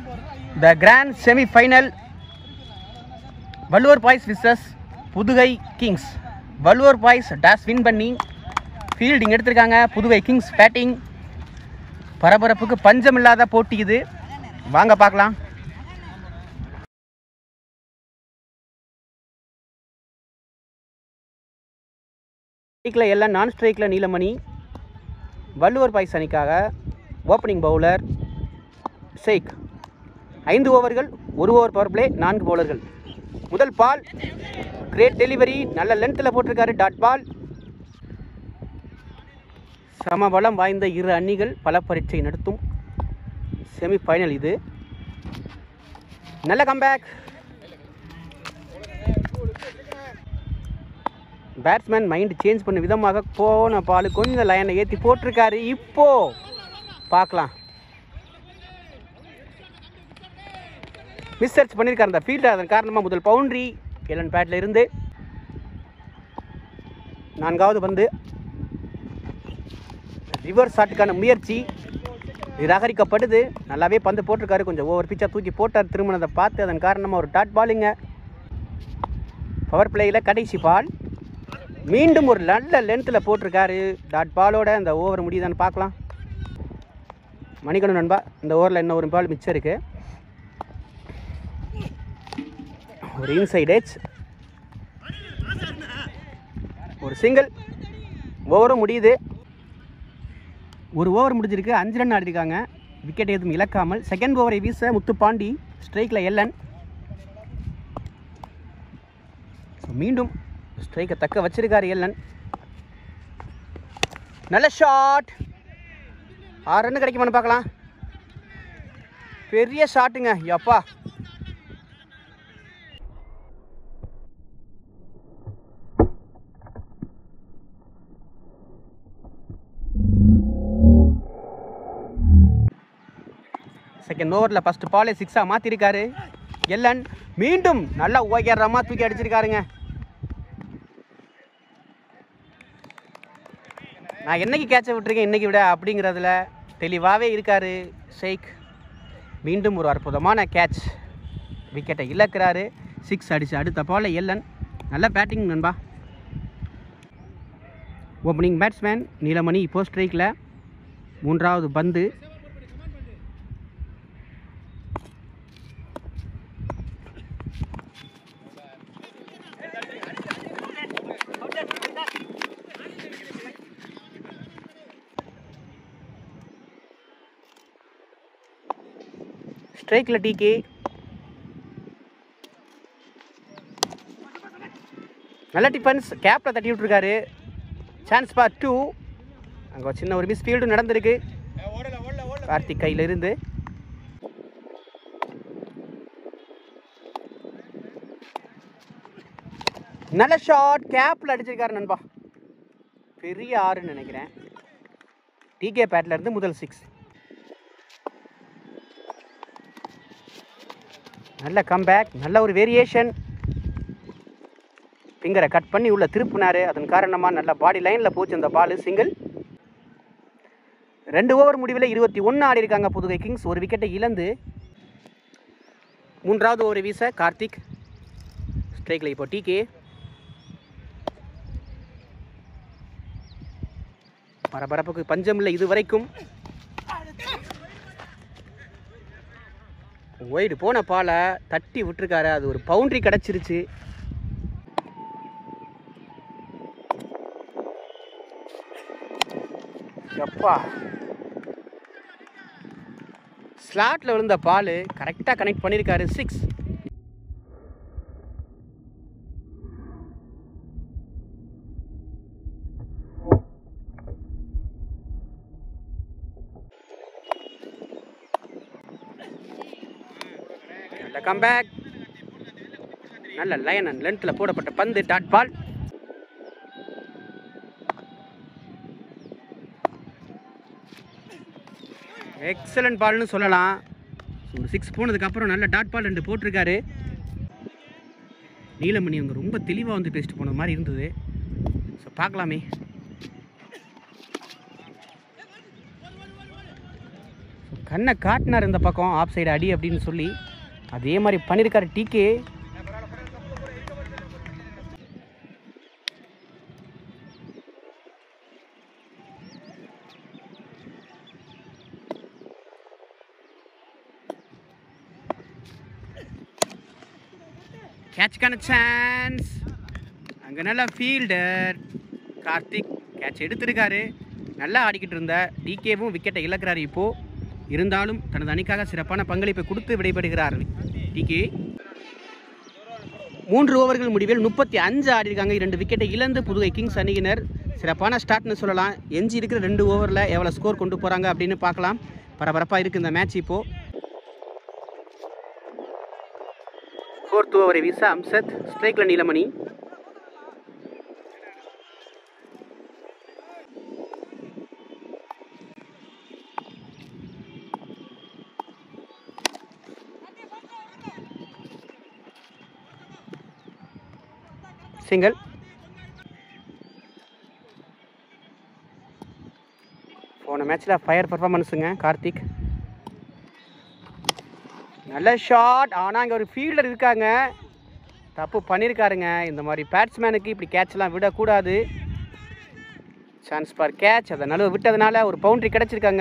த grand semi final Valluvar boys versus Pudukai kings Valluvar boys toss win பண்ணி fielding எடுத்திருக்காங்க Pudukai kings batting பரபரப்புக்கு பஞ்சமில்லாத போட்டி இது வாங்க பார்க்கலாம் ஸ்ட்ரைக்கில் எல்லாம் நான் ஸ்ட்ரைக்கில் நீலமணி வள்ளுவர் பாய்ஸ் அணிக்காக ஓப்பனிங் பவுலர் ஷேக் ஐந்து ஓவர்கள் ஒரு ஓவர் பவர் பிளே நான்கு பவுலர்கள் முதல் பால் கிரேட் டெலிவரி நல்ல லென்த்தில் போட்டிருக்காரு டாட் பால் சமபலம் வாய்ந்த இரு அணிகள் பல பரீட்சை நடத்தும் செமி ஃபைனல் இது நல்ல கம்பேக் பேட்ஸ்மேன் மைண்ட் சேஞ்ச் பண்ண விதமாக போன பால் கொஞ்சம் லைனை ஏற்றி போட்டிருக்காரு இப்போ பார்க்கலாம் மிஸ் சர்ச் பண்ணியிருக்காரு அந்த ஃபீல்டர் அதன் காரணமாக முதல் பவுண்ட்ரி எலன் பேட்டில் இருந்து நான்காவது பந்து ரிவர்ஸ் ஷாட்டுக்கான முயற்சி நிராகரிக்கப்படுது நல்லாவே பந்து போட்டிருக்காரு கொஞ்சம் ஓவர் பிச்சாக தூக்கி போட்டார் திருமணத்தை பார்த்து அதன் காரணமாக ஒரு டாட் பாலுங்க பவர் பிளேயில் கடைசி பால் மீண்டும் ஒரு நல்ல லென்த்தில் போட்டிருக்காரு டாட் பாலோட அந்த ஓவர் முடியுதான்னு பார்க்கலாம் மணிக்கணும் நண்பா இந்த ஓவரில் இன்னும் ஒரு பால் மிச்சம் இருக்கு ஒரு இன்சைட் எச் ஒரு சிங்கிள் ஓவரும் முடியுது ஒரு ஓவர் முடிஞ்சிருக்கு அஞ்சு ரன் ஆடிருக்காங்க விக்கெட் எதுவும் இழக்காமல் செகண்ட் ஓவரை வீச முத்துப்பாண்டி ஸ்ட்ரைக்கில் எல்லன் ஸோ மீண்டும் ஸ்ட்ரைக்கை தக்க வச்சிருக்காரு எல்லன் நல்ல ஷாட் ஆறு ரன் கிடைக்குமான்னு பார்க்கலாம் பெரிய ஷாட்டுங்க எப்பா செகண்ட் ஓவரில் ஃபஸ்ட்டு பாலே சிக்ஸாக மாற்றிருக்காரு எல்லன் மீண்டும் நல்லா ஓகேறமா தூக்கி அடிச்சிருக்காருங்க நான் என்னைக்கு கேட்சை விட்டுருக்கேன் இன்னைக்கு விட அப்படிங்கிறதுல தெளிவாகவே இருக்கார் ஷேக் மீண்டும் ஒரு அற்புதமான கேட்ச் விக்கெட்டை இழக்கிறாரு சிக்ஸ் அடிச்சு அடுத்த பால எல்லன் நல்ல பேட்டிங் நண்பா ஓப்பனிங் பேட்ஸ்மேன் நீலமணி இப்போ ஸ்ட்ரைக்கில் மூன்றாவது பந்து ஸ்ட்ரைக்கில் டிகே நல்ல டிஃபென்ஸ் கேப்பில் தட்டி விட்ருக்காரு சான்ஸ் பார் டூ அங்கே சின்ன ஒரு மிஸ் ஃபீல்டு நடந்திருக்கு கார்த்திக் கையில இருந்து நல்ல ஷாட் கேப்பில் அடிச்சிருக்காரு நண்பா பெரிய ஆறுன்னு நினைக்கிறேன் டிகே பேட்ல இருந்து முதல் சிக்ஸ் நல்ல கம்பேக் நல்ல ஒரு வேரியேஷன் ஃபிங்கரை கட் பண்ணி உள்ள திருப்பினாரு அதன் காரணமாக நல்ல பாடி லைனில் போச்சு அந்த பால் சிங்கிள் ரெண்டு ஓவர் முடிவில் இருபத்தி ஒன்று ஆடி இருக்காங்க புதுகை கிங்ஸ் ஒரு விக்கெட்டை இழந்து மூன்றாவது ஓவர் வீச கார்த்திக் ஸ்ட்ரைக்கில் இப்போ டிகே பரபரப்புக்கு பஞ்சமில்லை இது வரைக்கும் ஒய்டு போன பாலை தட்டி விட்டுருக்காரு அது ஒரு பவுண்ட்ரி கிடச்சிருச்சு எப்பா ஸ்லாட்டில் விழுந்த பால் கரெக்டாக கனெக்ட் பண்ணியிருக்காரு சிக்ஸ் நல்ல கம்பேக் நல்ல லைன் அண்ட் லென்த்தில் போடப்பட்ட பந்து டாட் பால் எக்ஸலண்ட் பால்னு சொல்லலாம் ஒரு சிக்ஸ் போனதுக்கப்புறம் நல்ல டாட் பால் ரெண்டு போட்டிருக்காரு நீலமணி அவங்க ரொம்ப தெளிவாக வந்து பேசிட்டு போன மாதிரி இருந்தது ஸோ பார்க்கலாமே கண்ணை காட்டினார் இந்த பக்கம் ஆஃப் சைடு அடி அப்படின்னு சொல்லி அதே மாதிரி பண்ணியிருக்காரு டிகே கேட்ச்க்கான சான்ஸ் அங்கே நல்ல ஃபீல்டர் கார்த்திக் கேட்ச் எடுத்திருக்காரு நல்லா ஆடிக்கிட்டு இருந்த டிகேவும் விக்கெட்டை இழக்கிறார் இப்போது இருந்தாலும் தனது அணிக்காக சிறப்பான பங்களிப்பை கொடுத்து விடைபெறுகிறார் டிகே மூன்று ஓவர்கள் முடிவில் முப்பத்தி அஞ்சு ஆடிருக்காங்க இரண்டு விக்கெட்டை இழந்து புதுவை கிங்ஸ் அணியினர் சிறப்பான ஸ்டார்ட்னு சொல்லலாம் எஞ்சி இருக்கிற ரெண்டு ஓவரில் எவ்வளோ ஸ்கோர் கொண்டு போகிறாங்க அப்படின்னு பார்க்கலாம் பரபரப்பாக இருக்குது இந்த மேட்ச் இப்போது ஃபோர்த் ஓவரை வீச அம்சத் ஸ்ட்ரைக்கில் நீலமணி சிங்கிள் போன மேட்ச்சில் ஃபயர் பர்ஃபார்மன்ஸுங்க கார்த்திக் நல்ல ஷாட் ஆனால் இங்கே ஒரு ஃபீல்டர் இருக்காங்க தப்பு பண்ணியிருக்காருங்க இந்த மாதிரி பேட்ஸ்மேனுக்கு இப்படி கேட்ச்லாம் விடக்கூடாது சான்ஸ் பார் கேட்ச் அதை நழுவ விட்டதுனால ஒரு பவுண்ட்ரி கிடச்சிருக்காங்க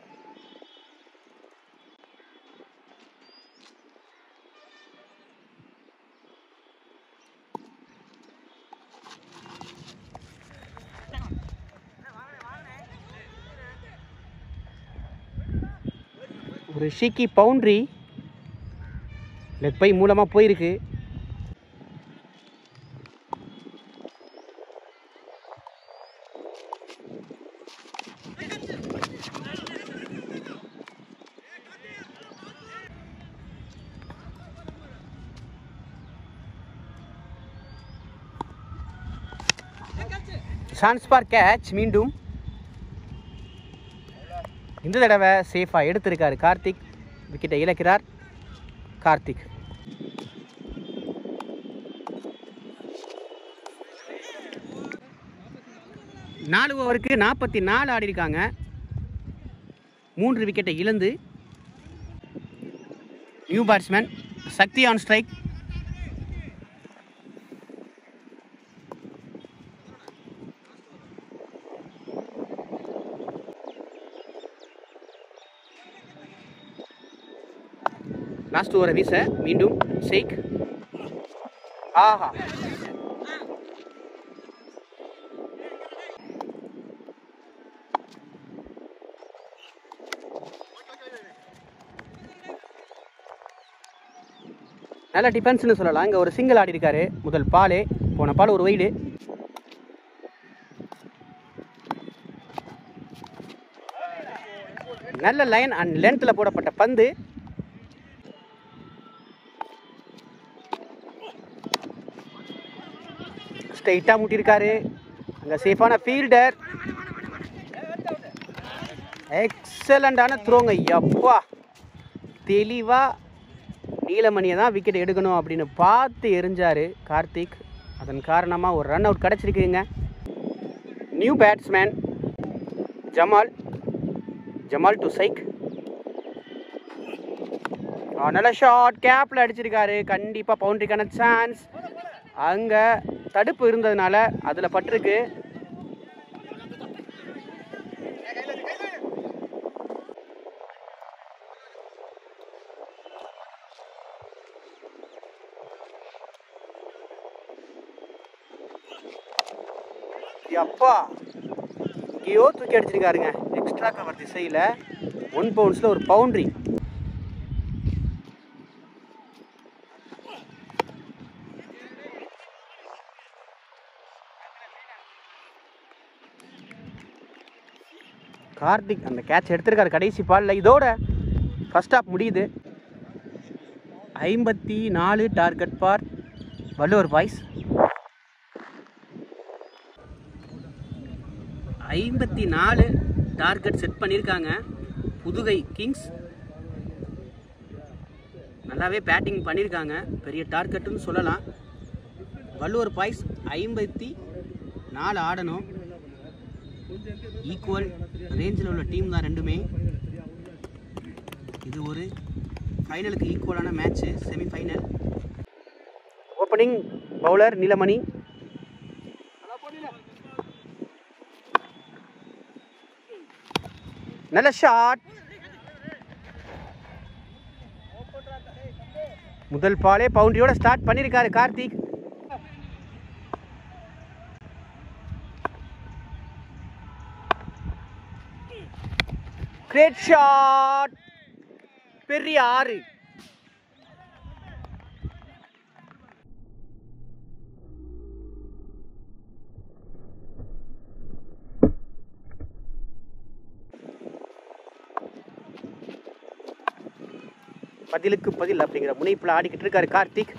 ஒரு ஷிக்கி பவுண்ட்ரி லெக் பை மூலமாக போயிருக்கு சான்ஸ் ஃபார் கேட்ச் மீண்டும் இந்த தடவை சேஃபாக எடுத்திருக்காரு கார்த்திக் விக்கெட்டை இழக்கிறார் கார்த்திக் நாலு ஓவருக்கு நாற்பத்தி நாலு ஆடி இருக்காங்க மூன்று விக்கெட்டை இழந்து new batsman Sakthi on strike last ஓவரை வீச மீண்டும் ஷேக் ஆஹா நல்ல டிஃபென்ஸ்னு சொல்லலாம் இங்கே ஒரு சிங்கிள் ஆடி இருக்காரு முதல் பால் போன பால் ஒரு வைடு நல்ல லைன் அண்ட் லென்த்தில் போடப்பட்ட பந்து ஸ்ட்ரைட்டாக முட்டியிருக்காரு அங்கே சேஃபான ஃபீல்டர் எக்ஸலண்டான த்ரோங்க எப்பா தெளிவாக நீலமணியை தான் விக்கெட் எடுக்கணும் அப்படின்னு பார்த்து எரிஞ்சார் கார்த்திக் அதன் காரணமாக ஒரு ரன் அவுட் கிடச்சிருக்குங்க நியூ பேட்ஸ்மேன் ஜமால் ஜமால் டு சைக் நல்ல ஷார்ட் கேப்பில் அடிச்சிருக்காரு கண்டிப்பாக பவுண்டரிக்கான சான்ஸ் அங்கே தடுப்பு இருந்ததுனால அதில் பட்டிருக்கு அப்பா எங்கேயோ தூக்கி அடிச்சிருக்காருங்க எக்ஸ்ட்ரா கவர் திசையில் ஒன் பவுண்ட்ஸில் ஒரு பவுண்ட்ரி கார்த்திக் அந்த கேட்ச் எடுத்திருக்காரு கடைசி பாலில் இதோட ஃபர்ஸ்ட் ஹாஃப் முடியுது ஐம்பத்தி நாலு டார்கெட் பார் வள்ளுவர் பாய்ஸ் ஐம்பத்தி நாலு டார்கெட் செட் பண்ணியிருக்காங்க புதுகை கிங்ஸ் நல்லாவே பேட்டிங் பண்ணியிருக்காங்க பெரிய டார்கெட்டுன்னு சொல்லலாம் வள்ளுவர் பாய்ஸ் ஐம்பத்தி நாலு ஆடணும் ஈக்குவல் ரேஞ்சில் உள்ள டீம் தான் ரெண்டுமே இது ஒரு ஃபைனலுக்கு ஈக்குவலான match semifinal opening bowler Neelamani நல்ல ஷாட் முதல் பாலே பவுண்டரியோட ஸ்டார்ட் பண்ணியிருக்காரு கார்த்திக் கிரேட் ஷாட் பெரிய ஆறு பதிலுக்கு பதில் அப்படிங்கிற முனைப்பில் ஆடிக்கிட்டு இருக்காரு கார்த்திக்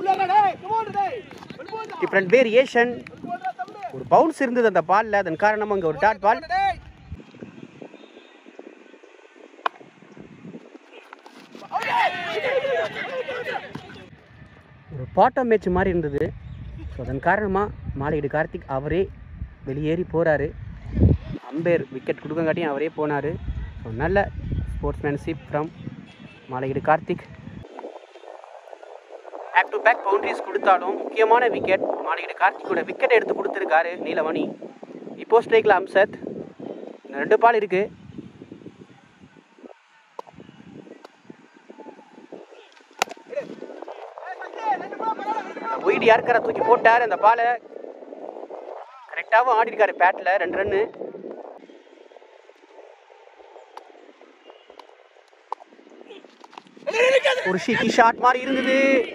டிஃப்ரெண்ட் வேரியேஷன் ஒரு பவுன்ஸ் இருந்தது அந்த பால்ல அதன் காரணமா அங்க ஒரு டாட் பால் ஒரு பாட்டம் மேட்ச் மாதிரி இருந்தது ஸோ அதன் காரணமாக மாலையீடு கார்த்திக் அவரே வெளியேறி போகிறாரு அம்பேர் விக்கெட் கொடுக்கங்காட்டியும் அவரே போனார் ஸோ நல்ல ஸ்போர்ட்ஸ்மேன்ஷிப் ஃப்ரம் மாலையீடு Karthik back to back boundaries கொடுத்தாலும் முக்கியமான விக்கெட் மாலையீடு கார்த்திக்கோட விக்கெட்டை எடுத்து கொடுத்துருக்காரு நீலமணி இப்போ ஸ்ட்ரைக்கில் அம்சத் இன்னும் ரெண்டு பால் இருக்குது ஒயிட் யாருக்கார தூக்கி போட்டார் அந்த பாலை கரெக்டாகவும் ஆடி இருக்காரு பேட்டில் ரெண்டு ரன்னு ஒரு ஷீட்டி ஷாட் மாதிரி இருந்தது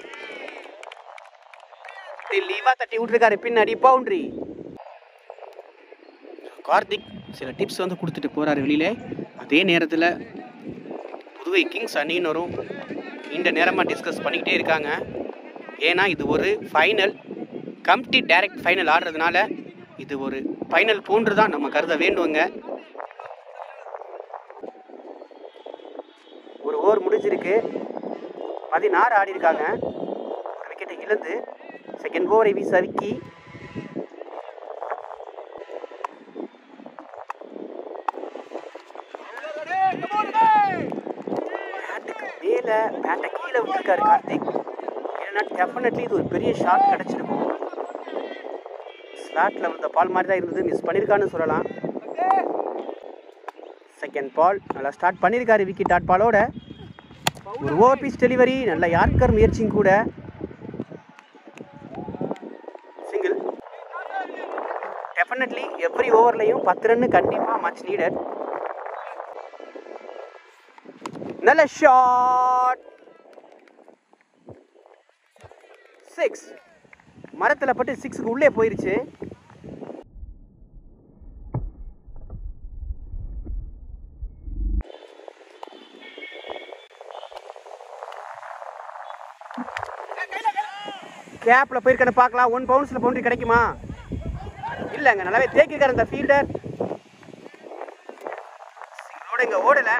லீவா தட்டி விட்டுருக்காரு பின்னாடி பவுண்டரி கார்த்திக் சில டிப்ஸ் வந்து கொடுத்துட்டு போறாரு வெளியில அதே நேரத்தில் புதுவை கிங்ஸ் அணியினரும் நீண்ட நேரமாக டிஸ்கஸ் பண்ணிக்கிட்டே இருக்காங்க ஏன்னா இது ஒரு ஃபைனல் கம்டி டைரக்ட் ஃபைனல் ஆடுறதுனால இது ஒரு ஃபைனல் போன்று தான் நம்ம கருத வேண்டுங்க ஒரு ஓவர் முடிஞ்சிருக்கு பதினாறு ஆடி இருக்காங்க ஒரு விக்கெட்டை இழந்து செகண்ட் ஓவரை வீச விக்கி பேட்டுக்கு மேலே பேட்டை கீழே விட்டுருக்காரு கார்த்திக் ஏன்னா டெஃபினெட்லி இது ஒரு பெரிய ஷாட் கிடச்சிருக்கும் ஸ்லாட்டில் வந்த பால் மாதிரி தான் இருந்தது மிஸ் பண்ணியிருக்கான்னு சொல்லலாம் செகண்ட் பால் நல்லா ஸ்டார்ட் பண்ணியிருக்காரு விக்கி டாட் பாலோட ஒரு ஓவர் பீஸ் டெலிவரி நல்ல யார்கர் முயற்சியும் கூட சிங்கிள் டெஃபினெட்லி எவ்ரி ஓவர்லையும் பத்து ரன்னு கண்டிப்பாக மச் நீடட் நல்ல ஷாட் சிக்ஸ் மரத்தில் பட்டு சிக்ஸுக்கு உள்ளே போயிருச்சு கேப்பில் போயிருக்கன்னு பார்க்கலாம் ஒன் பவுன்ஸில் பவுண்டரி கிடைக்குமா இல்லைங்க நல்லாவே தேக்கிருக்காரு இந்த ஃபீல்டர் சிங்களோட இங்கே ஓடலை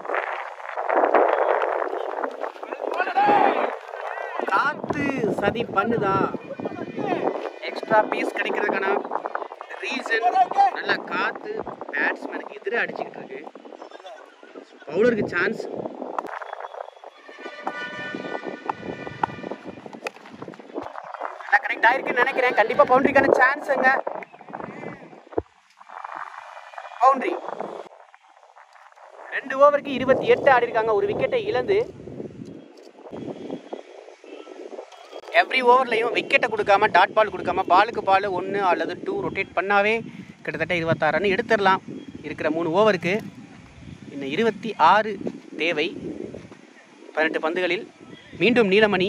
காத்து சதி பண்ணுதா எக்ஸ்ட்ரா பீஸ் கிடைக்கிறதுக்கான ரீசன் நல்லா காத்து பேட்ஸ்மேனுக்கு எதிராக அடிச்சுக்கிட்டு இருக்கு பவுலருக்கு சான்ஸ் நல்லா கனெக்ட் ஆயிருக்குன்னு நினைக்கிறேன் கண்டிப்பாக பவுண்டரிக்கான சான்ஸுங்க பவுண்டரி ரெண்டு ஓவருக்கு இருபத்தி எட்டு ஆடி இருக்காங்க ஒரு விக்கெட்டை இழந்து எவ்ரி ஓவர்லையும் விக்கெட்டை கொடுக்காம டாட் பால் கொடுக்காம பாலுக்கு பால் ஒன்று அல்லது டூ ரொட்டேட் பண்ணாவே கிட்டத்தட்ட இருபத்தாறு ரன் எடுத்துடலாம் இருக்கிற மூணு ஓவருக்கு இன்னும் இருபத்தி ஆறு தேவை பதினெட்டு பந்துகளில் மீண்டும் நீலமணி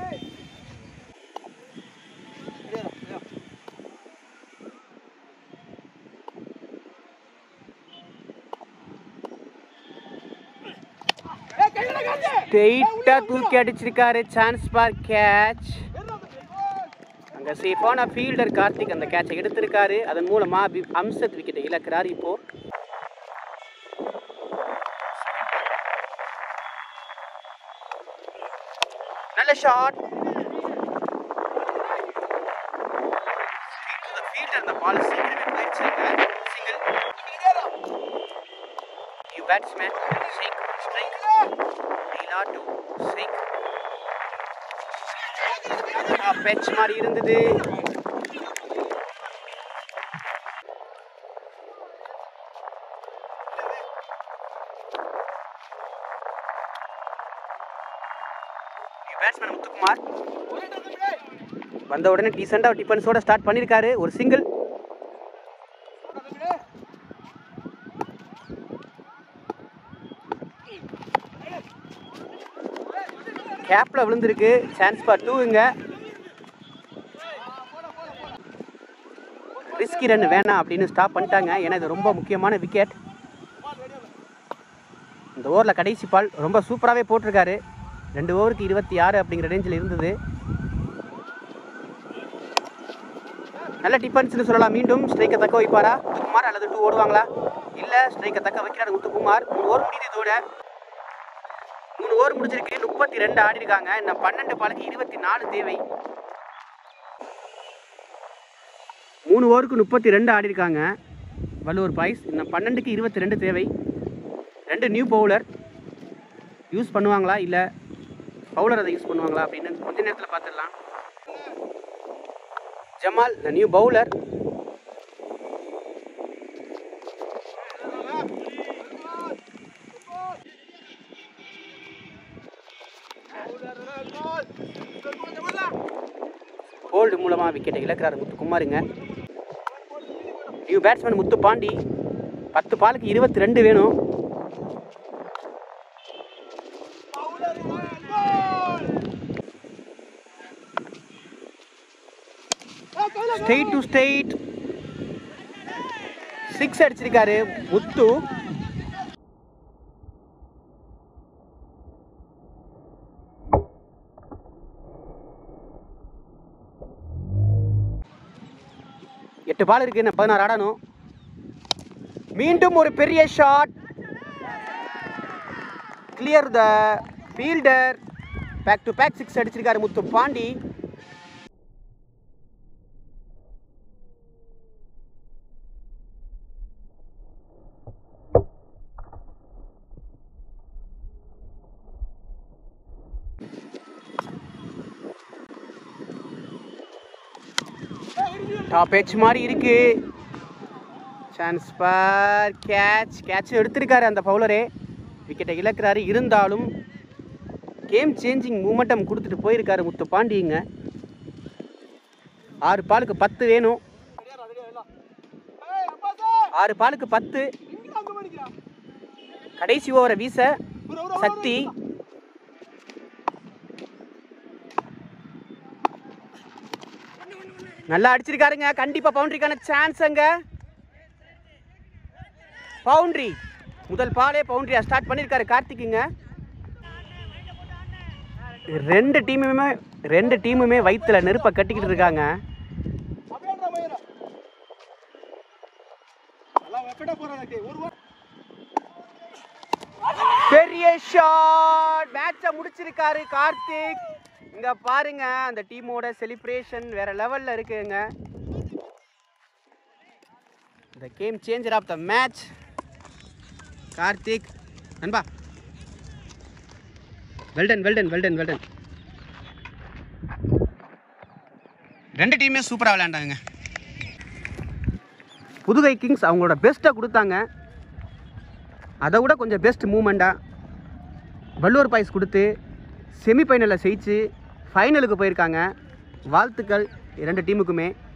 ஸ்ட்ரெயிட்டா தூக்கி அடிச்சிருக்காரு சான்ஸ் பார் கேட்ச் அங்க சேஃபான ஃபீல்டர் கார்த்திக் அந்த கேட்சை எடுத்திருக்காரு அதன் மூலமா வி- அம்சத் விக்கெட்டை இழக்கிறார் இப்போ நல்ல ஷாட் ஃபீல்டர் அந்த பால் சீக்கிரமே போயிடுச்சு சிங்கிள் யூ batsman strike strike to strike பெச் மாதிரி இருந்தது பேட்ஸ்மேன் முத்துக்குமார் வந்த உடனே டீசெண்டாக டிஃபன்ஸோட ஸ்டார்ட் பண்ணியிருக்காரு ஒரு சிங்கிள் கேப்பில் விழுந்திருக்கு சான்ஸ் பார் டூங்க ரிஸ்கி ரன் வேணாம் அப்படின்னு ஸ்டாப் பண்ணிட்டாங்க ஏன்னா இது ரொம்ப முக்கியமான விக்கெட் இந்த ஓவரில் கடைசி பால் ரொம்ப சூப்பராகவே போட்டிருக்காரு ரெண்டு ஓவருக்கு இருபத்தி ஆறு அப்படிங்கிற ரேஞ்சில் இருந்தது நல்ல டிஃபன்ஸ்னு சொல்லலாம் மீண்டும் ஸ்ட்ரைக்கை தக்க வைப்பாரா முத்துக்குமார் அல்லது டூ ஓடுவாங்களா இல்லை ஸ்ட்ரைக்கை தக்க வைக்கிறாரு முத்துக்குமார் மூணு ஓவர் முடியுது இதோட மூணு ஓவர் முடிஞ்சிருக்கு முப்பத்தி ரெண்டு ஆடி இருக்காங்க இன்னும் பன்னெண்டு பாலுக்கு இருபத்தி நாலு தேவை மூணு ஓவருக்கு முப்பத்தி ரெண்டு ஆடி இருக்காங்க வள்ளுவர் பாய்ஸ் இன்னும் பன்னெண்டுக்கு இருபத்தி ரெண்டு தேவை ரெண்டு நியூ பவுலர் யூஸ் பண்ணுவாங்களா இல்லை பவுலர் அதை யூஸ் பண்ணுவாங்களா அப்படின்னு கொஞ்ச நேரத்தில் பார்த்துடலாம் Jamal the new bowler hold மூலமாக விக்கெட்டை இழக்கிறாரு முத்துக்குமாருங்க நியூ பேட்ஸ்மேன் முத்து பாண்டி பத்து பாலுக்கு இருபத்தி ரெண்டு வேணும் ஸ்ட்ரெயிட் டு ஸ்ட்ரெயிட் சிக்ஸ் அடிச்சிருக்காரு முத்து எட்டு பால் இருக்கு இன்னும் பதினாறு ஆடணும் மீண்டும் ஒரு பெரிய shot clear the fielder back to back six அடிச்சிருக்காரு முத்து பாண்டி டாப் எச் மாதிரி இருக்கு சான்ஸ் பார் கேட்ச் கேட்ச் எடுத்திருக்காரு அந்த பவுலரே விக்கெட்டை இழக்கிறாரு இருந்தாலும் கேம் சேஞ்சிங் மூமெண்டம் கொடுத்துட்டு போயிருக்காரு முத்து பாண்டியங்க ஆறு பாலுக்கு பத்து வேணும் ஆறு பாலுக்கு பத்து கடைசி ஓவரை வீச சக்தி நல்லா அடிச்சிருக்காருங்க கண்டிப்பா பவுண்டரிக்கான சான்ஸ் அங்க பவுண்டரி முதல் பாலே பவுண்டரியா ஸ்டார்ட் பண்ணிருக்காரு கார்த்திக்குங்க ரெண்டு டீமுமே ரெண்டு டீமுமே வயிற்றுல நெருப்பை கட்டிக்கிட்டு இருக்காங்க பெரிய ஷாட் மேட்சை முடிச்சிருக்காரு கார்த்திக் இங்க பாருங்க அந்த டீமோட செலிப்ரேஷன் வேற லெவல்ல இருக்குங்க the game changer of the match Karthik நண்பா வெல்டன் வெல்டன் வெல்டன் வெல்டன் ரெண்டு டீமே சூப்பராக விளையாண்டாங்க புதுகை கிங்ஸ் அவங்களோட பெஸ்ட்டை கொடுத்தாங்க அதை விட கொஞ்சம் பெஸ்ட் மூமெண்ட்டாக வள்ளுவர் பாய்ஸ் கொடுத்து செமிஃபைனலில் ஜெயிச்சு ஃபைனலுக்கு போயிருக்காங்க வாழ்த்துக்கள் இரண்டு டீமுக்குமே